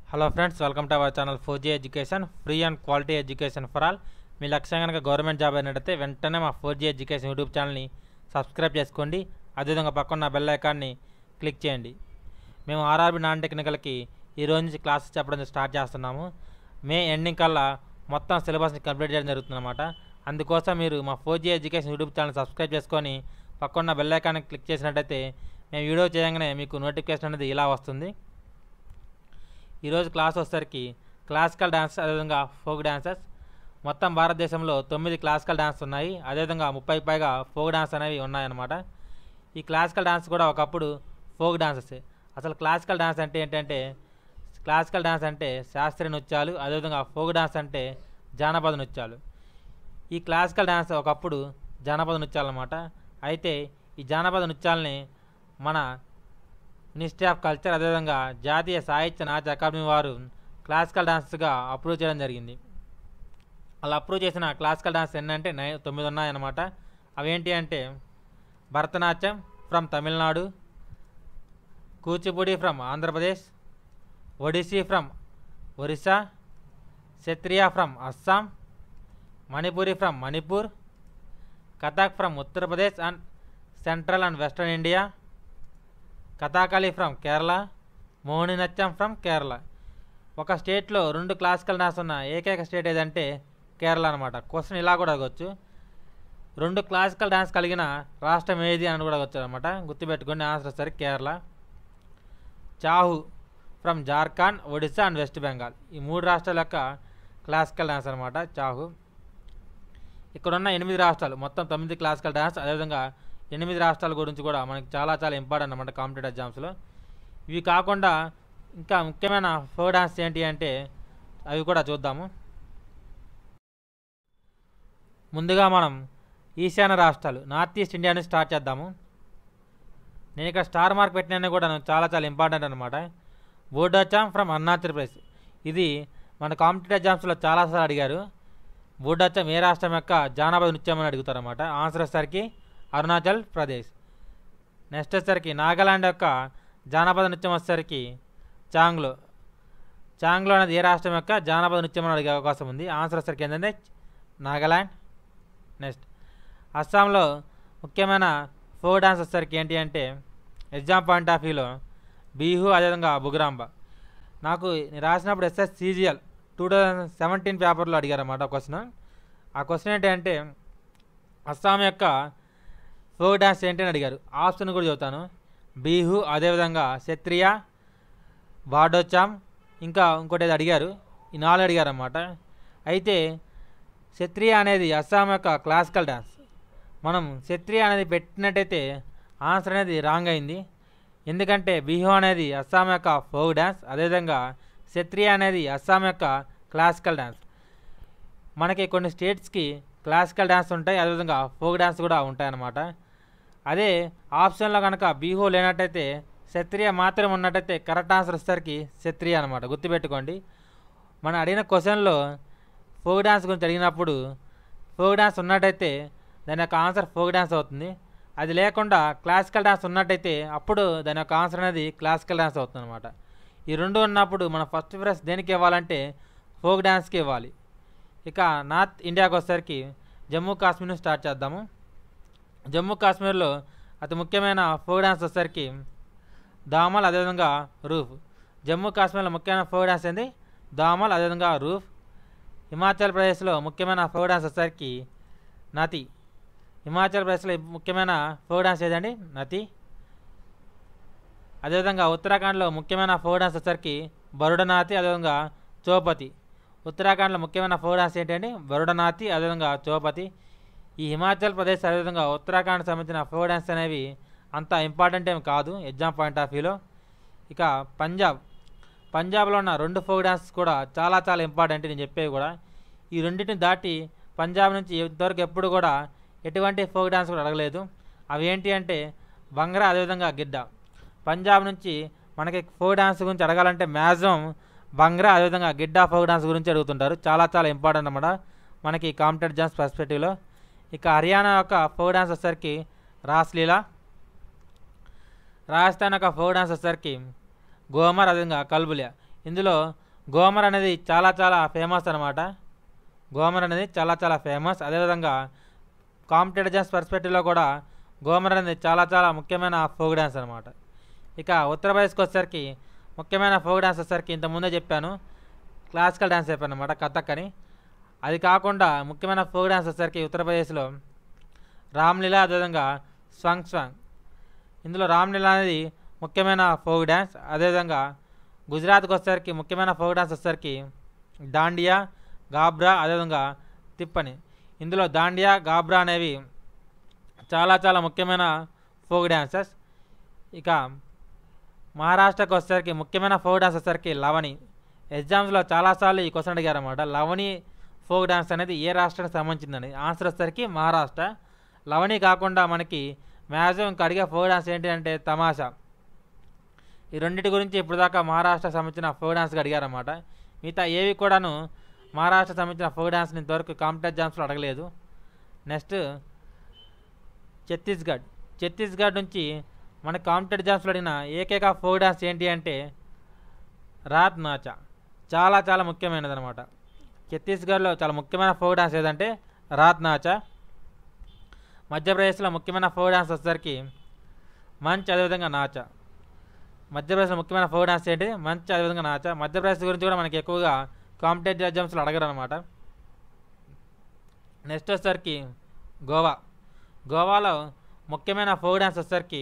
hello friends welcome to our channel four G education free and quality education for all మీ లక్ష్యం కనుక government job అయినట్టయితే వెంటనే మా ఫోర్ జీ ఎడ్యుకేషన్ యూట్యూబ్ ఛానల్ని సబ్స్క్రైబ్ చేసుకోండి అదేవిధంగా పక్కన బెల్ ఐకాన్ని క్లిక్ చేయండి మేము ఆర్ఆర్బి నాన్ టెక్నికల్కి ఈ రోజు నుంచి క్లాసెస్ చెప్పడం స్టార్ట్ చేస్తున్నాము మే ఎండింగ్ కల్లా మొత్తం సిలబస్ని కంప్లీట్ చేయడం జరుగుతుందన్నమాట అందుకోసం మీరు మా four G education YouTube channel subscribe చేసుకొని పక్కన బెల్ ఐకాన్ని క్లిక్ చేసినట్టయితే మేము వీడియో చేయగానే మీకు నోటిఫికేషన్ అనేది ఇలా వస్తుంది ఈరోజు క్లాస్ వచ్చేసరికి క్లాసికల్ డ్యాన్స్ అదేవిధంగా ఫోక్ డ్యాన్సెస్ మొత్తం భారతదేశంలో తొమ్మిది క్లాసికల్ డ్యాన్స్ ఉన్నాయి అదేవిధంగా ముప్పై పైగా ఫోక్ డ్యాన్స్ అనేవి ఉన్నాయన్నమాట ఈ క్లాసికల్ డ్యాన్స్ కూడా ఒకప్పుడు ఫోక్ డాన్సెస్ అసలు క్లాసికల్ డ్యాన్స్ అంటే ఏంటంటే క్లాసికల్ డ్యాన్స్ అంటే శాస్త్రీయ నృత్యాలు అదేవిధంగా ఫోక్ డాన్స్ అంటే జానపద నృత్యాలు ఈ క్లాసికల్ డ్యాన్స్ ఒకప్పుడు జానపద నృత్యాలు అన్నమాట అయితే ఈ జానపద నృత్యాలని మన మినిస్ట్రీ ఆఫ్ కల్చర్ అదేవిధంగా జాతీయ సాహిత్య నాట్య అకాడమీ వారు క్లాసికల్ డాన్స్గా అప్రూవ్ చేయడం జరిగింది అలా అప్రూవ్ చేసిన క్లాసికల్ డాన్స్ ఎన్నంటే నై తొమ్మిది ఉన్నాయన్నమాట అవేంటి అంటే Bharatanatyam from Tamil Nadu Kuchipudi from Andhra Pradesh Odissi from Orissa Kshatriya from Assam Manipuri from Manipur Kathak from Uttar Pradesh and central and western India Kathakali from Kerala Mohini నృత్యం ఫ్రమ్ కేరళ ఒక స్టేట్లో రెండు క్లాసికల్ డాన్స్ ఉన్న ఏకైక స్టేట్ ఏదంటే కేరళ అనమాట క్వశ్చన్ ఇలా కూడా అడగచ్చు రెండు క్లాసికల్ డాన్స్ కలిగిన రాష్ట్రం ఏది అని కూడా వచ్చు అనమాట గుర్తుపెట్టుకోండి ఆన్సర్ సరే Kerala Chhau from Jharkhand Odisha and west Bengal ఈ మూడు రాష్ట్రాల యొక్క క్లాసికల్ డాన్స్ అనమాట చాహు ఇక్కడున్న ఎనిమిది రాష్ట్రాలు మొత్తం తొమ్మిది క్లాసికల్ డాన్స్ అదేవిధంగా ఎనిమిది రాష్ట్రాల గురించి కూడా మనకి చాలా చాలా ఇంపార్టెంట్ అనమాట కాంపిటేటివ్ ఎగ్జామ్స్లో ఇవి కాకుండా ఇంకా ముఖ్యమైన ఫోక్ డాన్స్ ఏంటి అంటే అవి కూడా చూద్దాము ముందుగా మనం ఈశాన్య రాష్ట్రాలు నార్త్ ఈస్ట్ ఇండియా నుంచి స్టార్ట్ చేద్దాము నేను ఇక్కడ స్టార్ మార్క్ పెట్టినా కూడా చాలా చాలా ఇంపార్టెంట్ అనమాట బోర్డోచాం ఫ్రమ్ అరుణాచల్ ప్రదేశ్ ఇది మన కాంపిటేటివ్ ఎగ్జామ్స్లో చాలాసార్లు అడిగారు బోర్డోచాం ఏ రాష్ట్రం యొక్క జానపద నృత్యం అని అడుగుతారన్నమాట ఆన్సర్ వచ్చేసరికి అరుణాచల్ ప్రదేశ్ నెక్స్ట్ వచ్చేసరికి నాగాలాండ్ యొక్క జానపద నృత్యం వచ్చేసరికి చాంగ్లో చాంగ్లో అనేది ఏ రాష్ట్రం యొక్క జానపద నృత్యం అని అడిగే అవకాశం ఉంది ఆన్సర్ వచ్చేసరికి ఏంటంటే నాగాలాండ్ నెక్స్ట్ అస్సాంలో ముఖ్యమైన ఫోక్ డాన్స్ వచ్చేసరికి ఏంటి అంటే ఎగ్జామ్ పాయింట్ ఆఫ్ వ్యూలో బీహు అదేవిధంగా బుగురాంబ నాకు నేను రాసినప్పుడు SS CGL two thousand seventeen పేపర్లో అడిగారన్నమాట క్వశ్చన్ ఆ క్వశ్చన్ ఏంటంటే అస్సాం యొక్క ఫోక్ డాన్స్ ఏంటి అని అడిగారు ఆప్షన్ కూడా చెబుతాను బీహు అదేవిధంగా క్షత్రియ బాడోచామ్ ఇంకా ఇంకోటి ఏదో అడిగారు ఈ నాలుగు అడిగారు అన్నమాట అయితే క్షత్రియ అనేది అస్సాం యొక్క క్లాసికల్ డ్యాన్స్ మనం క్షత్రియ అనేది పెట్టినట్టయితే ఆన్సర్ అనేది రాంగ్ అయింది ఎందుకంటే బిహు అనేది అస్సాం యొక్క ఫోక్ డ్యాన్స్ అదేవిధంగా క్షత్రియ అనేది అస్సాం యొక్క క్లాసికల్ డ్యాన్స్ మనకి కొన్ని స్టేట్స్కి క్లాసికల్ డ్యాన్స్ ఉంటాయి అదేవిధంగా ఫోక్ డ్యాన్స్ కూడా ఉంటాయన్నమాట అదే ఆప్షన్లో కనుక బీహో లేనట్టయితే క్షత్రియ మాత్రం ఉన్నట్టయితే కరెక్ట్ ఆన్సర్ వచ్చేసరికి క్షత్రియ అనమాట గుర్తుపెట్టుకోండి మనం అడిగిన క్వశ్చన్లో ఫోక్ డ్యాన్స్ గురించి అడిగినప్పుడు ఫోక్ డ్యాన్స్ ఉన్నట్టయితే దాని యొక్క ఆన్సర్ ఫోక్ డ్యాన్స్ అవుతుంది అది లేకుండా క్లాసికల్ డ్యాన్స్ ఉన్నట్టయితే అప్పుడు దాని యొక్క ఆన్సర్ అనేది క్లాసికల్ డ్యాన్స్ అవుతుంది అనమాట ఈ రెండు ఉన్నప్పుడు మన ఫస్ట్ ప్రైస్ దేనికి ఇవ్వాలంటే ఫోక్ డ్యాన్స్కి ఇవ్వాలి ఇక నార్త్ ఇండియాకి వచ్చేసరికి జమ్మూ కాశ్మీర్ నుంచి స్టార్ట్ చేద్దాము జమ్మూ కాశ్మీర్లో అతి ముఖ్యమైన ఫోక్ డ్యాన్స్ వచ్చేసరికి దామల్ అదేవిధంగా రూఫ్ జమ్మూ కాశ్మీర్లో ముఖ్యమైన ఫోక్ డ్యాన్స్ ఏంది దామల్ అదేవిధంగా రూఫ్ హిమాచల్ ప్రదేశ్లో ముఖ్యమైన ఫోక్ డ్యాన్స్ వచ్చేసరికి నతి హిమాచల్ ప్రదేశ్లో ముఖ్యమైన ఫోక్ డ్యాన్స్ ఏదండి నతి అదేవిధంగా ఉత్తరాఖండ్లో ముఖ్యమైన ఫోక్ డ్యాన్స్ వచ్చేసరికి బరుడనాథి అదేవిధంగా చోపతి ఉత్తరాఖండ్లో ముఖ్యమైన ఫోక్ డాన్స్ ఏంటంటే బరుడనాథి అదేవిధంగా చోపతి ఈ హిమాచల్ ప్రదేశ్ అదేవిధంగా ఉత్తరాఖండ్ సంబంధించిన ఫోక్ డాన్స్ అనేవి అంత ఇంపార్టెంట్ ఏమి కాదు ఎగ్జామ్ పాయింట్ ఆఫ్ వ్యూలో ఇక పంజాబ్ పంజాబ్లో ఉన్న రెండు ఫోక్ డాన్స్ కూడా చాలా చాలా ఇంపార్టెంట్ నేను చెప్పేవి కూడా ఈ రెండింటిని దాటి పంజాబ్ నుంచి ఇంతవరకు ఎప్పుడు కూడా ఎటువంటి ఫోక్ డాన్స్ కూడా అడగలేదు అవి ఏంటి అంటే బంగ్రా అదేవిధంగా గిడ్డ పంజాబ్ నుంచి మనకి ఫోక్ డాన్స్ గురించి అడగాలంటే మ్యాక్సిమం బంగ్రా అదేవిధంగా గిడ్డా ఫోక్ డాన్స్ గురించి అడుగుతుంటారు చాలా చాలా ఇంపార్టెంట్ అన్నమాట మనకి కాంపిటేటివ్ ఎగ్జామ్స్ పర్స్పెక్టివ్లో ఇక హర్యానా యొక్క ఫోక్ డాన్స్ వచ్చేసరికి రాస్లీలా రాజస్థాన్ యొక్క ఫోక్ డాన్స్ వచ్చేసరికి గోమర్ అదేవిధంగా కల్బులియా ఇందులో గోమర్ అనేది చాలా చాలా ఫేమస్ అనమాట గోమర్ అనేది చాలా చాలా ఫేమస్ అదేవిధంగా కాంపిటేటివ్ డ్యాన్స్ పర్స్పెక్టివ్లో కూడా గోమర్ అనేది చాలా చాలా ముఖ్యమైన ఫోక్ డ్యాన్స్ అనమాట ఇక ఉత్తరప్రదేశ్కి వచ్చేసరికి ముఖ్యమైన ఫోక్ డ్యాన్స్ వచ్చేసరికి ఇంతకుముందే చెప్పాను క్లాసికల్ డ్యాన్స్ చెప్పాను అనమాట కథక్ అని అది కాకుండా ముఖ్యమైన ఫోక్ డ్యాన్స్ వచ్చేసరికి ఉత్తరప్రదేశ్లో రామ్లీలా అదేవిధంగా స్వాంగ్ స్వాంగ్ ఇందులో రామ్లీలా అనేది ముఖ్యమైన ఫోక్ డ్యాన్స్ అదేవిధంగా గుజరాత్కి వచ్చేసరికి ముఖ్యమైన ఫోక్ డ్యాన్స్ వచ్చేసరికి దాండియా గాబ్రా అదేవిధంగా తిప్పని ఇందులో దాండియా గాబ్రా అనేవి చాలా చాలా ముఖ్యమైన ఫోక్ డ్యాన్సెస్ ఇక మహారాష్ట్రకి వచ్చేసరికి ముఖ్యమైన ఫోక్ డ్యాన్స్ వచ్చేసరికి లవణి ఎగ్జామ్స్లో చాలాసార్లు ఈ క్వశ్చన్ అడిగారన్నమాట లవణి ఫోక్ డ్యాన్స్ అనేది ఏ రాష్ట్రానికి సంబంధించిందని ఆన్సర్ వచ్చేసరికి మహారాష్ట్ర లవణి కాకుండా మనకి మ్యాక్సిమం ఇంకా అడిగే ఫోక్ డ్యాన్స్ ఏంటి అంటే తమాషా ఈ రెండింటి గురించి ఇప్పుడు దాకా మహారాష్ట్ర సంబంధించిన ఫోక్ డ్యాన్స్కి అడిగారన్నమాట మిగతా ఏవి కూడాను మహారాష్ట్ర సంబంధించిన ఫోక్ డ్యాన్స్ని ఇంతవరకు కాంపిటేటివ్ ఎగ్జామ్స్లో అడగలేదు నెక్స్ట్ ఛత్తీస్గఢ్ ఛత్తీస్గఢ్ నుంచి మన కాంపిటేటివ్ ఎగ్జామ్స్లో అడిగిన ఏకైక ఫోక్ డ్యాన్స్ ఏంటి అంటే రాత్ నాచా చాలా చాలా ముఖ్యమైనది అనమాట ఛత్తీస్గఢ్లో చాలా ముఖ్యమైన ఫోక్ డ్యాన్స్ ఏదంటే రాత్ నాచా మధ్యప్రదేశ్లో ముఖ్యమైన ఫోక్ డ్యాన్స్ వచ్చేసరికి మంచ్ అదేవిధంగా నాచా మధ్యప్రదేశ్లో ముఖ్యమైన ఫోక్ డ్యాన్స్ ఏంటి మంచ్ అదేవిధంగా నాచా మధ్యప్రదేశ్ గురించి కూడా మనకి ఎక్కువగా కాంపిటేటివ్ ఎగ్జామ్స్లో అడగరు అనమాట నెక్స్ట్ వచ్చేసరికి గోవా గోవాలో ముఖ్యమైన ఫోక్ డ్యాన్స్ వచ్చేసరికి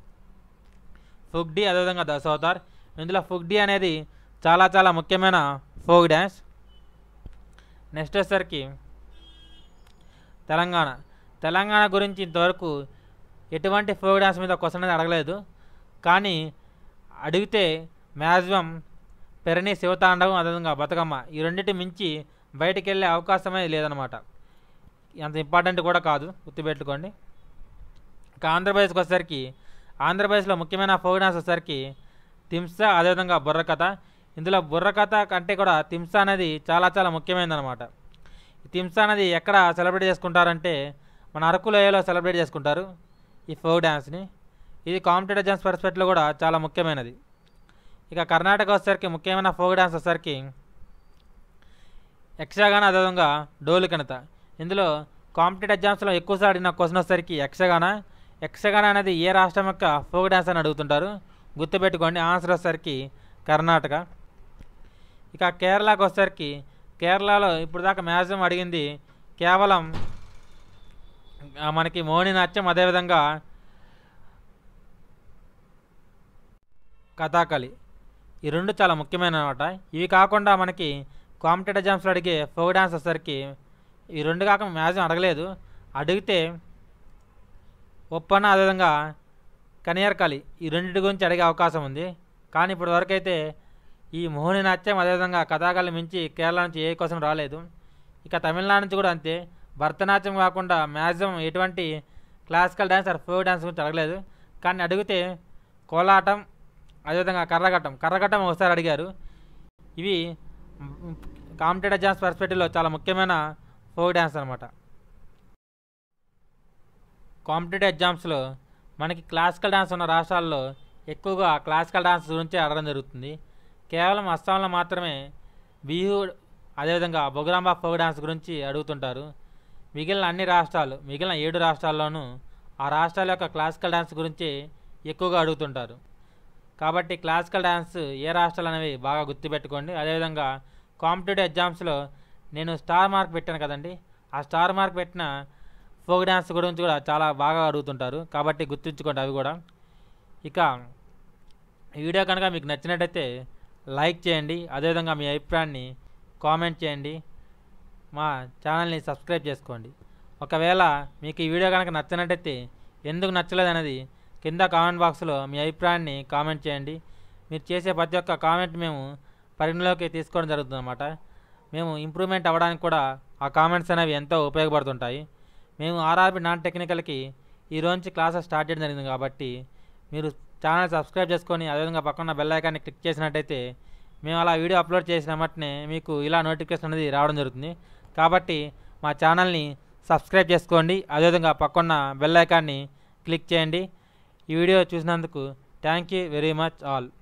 ఫుగ్డీ అదేవిధంగా దశవతార్ ఇందులో ఫుగ్డీ అనేది చాలా చాలా ముఖ్యమైన ఫోక్ డ్యాన్స్ నెక్స్ట్ వచ్చేసరికి తెలంగాణ తెలంగాణ గురించి ఇంతవరకు ఎటువంటి ఫోక్ డ్యాన్స్ మీద క్వశ్చన్ అనేది అడగలేదు కానీ అడిగితే మ్యాక్సిమం పెరణి శివతాండవం అదేవిధంగా బతుకమ్మ ఈ రెండింటి మించి బయటికి వెళ్ళే అవకాశమే లేదనమాట అంత ఇంపార్టెంట్ కూడా కాదు గుర్తుపెట్టుకోండి ఇక ఆంధ్రప్రదేశ్కి వచ్చేసరికి ఆంధ్రప్రదేశ్లో ముఖ్యమైన ఫోక్ డాన్స్ వచ్చేసరికి తింస అదేవిధంగా బుర్రకథ ఇందులో బుర్రకథ కంటే కూడా తింస అనేది చాలా చాలా ముఖ్యమైనదనమాట ఈ తింస అనేది ఎక్కడ సెలబ్రేట్ చేసుకుంటారంటే మన అరకు లోయలో సెలబ్రేట్ చేసుకుంటారు ఈ ఫోక్ డ్యాన్స్ని ఇది కాంపిటేటివ్ డ్యాన్స్ పర్స్పెక్ట్లో కూడా చాలా ముఖ్యమైనది ఇక కర్ణాటక వచ్చేసరికి ముఖ్యమైన ఫోక్ డ్యాన్స్ వచ్చేసరికి యక్షగాన అదేవిధంగా డోలుకనత ఇందులో కాంపిటేటివ్ ఎగ్జామ్స్లో ఎక్కువసారి అడిగిన క్వశ్చన్ వచ్చేసరికి యక్షగాన యక్షగాన అనేది ఏ రాష్ట్రం యొక్క ఫోక్ డ్యాన్స్ అని అడుగుతుంటారు గుర్తుపెట్టుకోండి ఆన్సర్ వచ్చేసరికి కర్ణాటక ఇక కేరళకు వచ్చేసరికి కేరళలో ఇప్పుడు దాకా మ్యాక్సిమం అడిగింది కేవలం ఆ, మనకి మోహిని నాట్యం అదేవిధంగా కథాకళి ఈ రెండు చాలా ముఖ్యమైన అనమాట ఇవి కాకుండా మనకి కాంపిటేటివ్ ఎగ్జామ్స్లో అడిగే ఫోక్ డ్యాన్స్ వచ్చేసరికి ఈ రెండు కాక మ్యాక్సిమం అడగలేదు అడిగితే ఒప్పన అదేవిధంగా కనియర్కలి ఈ రెండింటి గురించి అడిగే అవకాశం ఉంది కానీ ఇప్పటి వరకు అయితే ఈ మోహిని నాట్యం అదేవిధంగా కథాకళి మించి కేరళ నుంచి ఏ క్వశ్చన్ రాలేదు ఇక తమిళనాడు నుంచి కూడా అంతే భరతనాట్యం కాకుండా మ్యాక్సిమం ఎటువంటి classical dance or folk dance గురించి అడగలేదు కానీ అడిగితే కోలాటం అదేవిధంగా కర్రగట్టం కర్రగట్టం ఒకసారి అడిగారు ఇవి కాంపిటేటివ్ ఎగ్జామ్స్ పర్స్పెక్టివ్లో చాలా ముఖ్యమైన ఫోక్ డ్యాన్స్ అనమాట కాంపిటేటివ్ ఎగ్జామ్స్లో మనకి క్లాసికల్ డ్యాన్స్ ఉన్న రాష్ట్రాల్లో ఎక్కువగా క్లాసికల్ డ్యాన్స్ గురించే అడగడం జరుగుతుంది కేవలం అస్సాంలో మాత్రమే బిహు అదేవిధంగా బొగ్రాంబా ఫోక్ డ్యాన్స్ గురించి అడుగుతుంటారు మిగిలిన అన్ని రాష్ట్రాలు మిగిలిన ఏడు రాష్ట్రాల్లోనూ ఆ రాష్ట్రాల యొక్క క్లాసికల్ డ్యాన్స్ గురించి ఎక్కువగా అడుగుతుంటారు కాబట్టి క్లాసికల్ డ్యాన్స్ ఏ రాష్ట్రాలు అనేవి బాగా గుర్తుపెట్టుకోండి అదేవిధంగా కాంపిటేటివ్ ఎగ్జామ్స్లో నేను స్టార్ మార్క్ పెట్టాను కదండి ఆ స్టార్ మార్క్ పెట్టిన ఫోక్ డ్యాన్స్ గురించి కూడా చాలా బాగా అడుగుతుంటారు కాబట్టి గుర్తుంచుకోండి అవి కూడా ఇక ఈ వీడియో కనుక మీకు నచ్చినట్టయితే లైక్ చేయండి అదేవిధంగా మీ అభిప్రాయాన్ని కామెంట్ చేయండి మా ఛానల్ని సబ్స్క్రైబ్ చేసుకోండి ఒకవేళ మీకు ఈ వీడియో కనుక నచ్చినట్టయితే ఎందుకు నచ్చలేదు అనేది కింద కామెంట్ బాక్స్లో మీ అభిప్రాయాన్ని కామెంట్ చేయండి మీరు చేసే ప్రతి ఒక్క కామెంట్ మేము పరిగణలోకి తీసుకోవడం జరుగుతుందన్నమాట మేము ఇంప్రూవ్మెంట్ అవ్వడానికి కూడా ఆ కామెంట్స్ అనేవి ఎంతో ఉపయోగపడుతుంటాయి మేము ఆర్ఆర్బి నాన్ టెక్నికల్కి ఈ రోజు నుంచి క్లాసెస్ స్టార్ట్ చేయడం జరిగింది కాబట్టి మీరు ఛానల్ సబ్స్క్రైబ్ చేసుకొని అదేవిధంగా పక్కన బెల్ ఐకాన్ని క్లిక్ చేసినట్టయితే మేము అలా వీడియో అప్లోడ్ చేసిన వెంటనే మీకు ఇలా నోటిఫికేషన్ అనేది రావడం జరుగుతుంది కాబట్టి మా ఛానల్ని సబ్స్క్రైబ్ చేసుకోండి అదేవిధంగా పక్కన్న బెల్ ఐకాన్ని క్లిక్ చేయండి ఈ వీడియో చూసినందుకు thank you very much all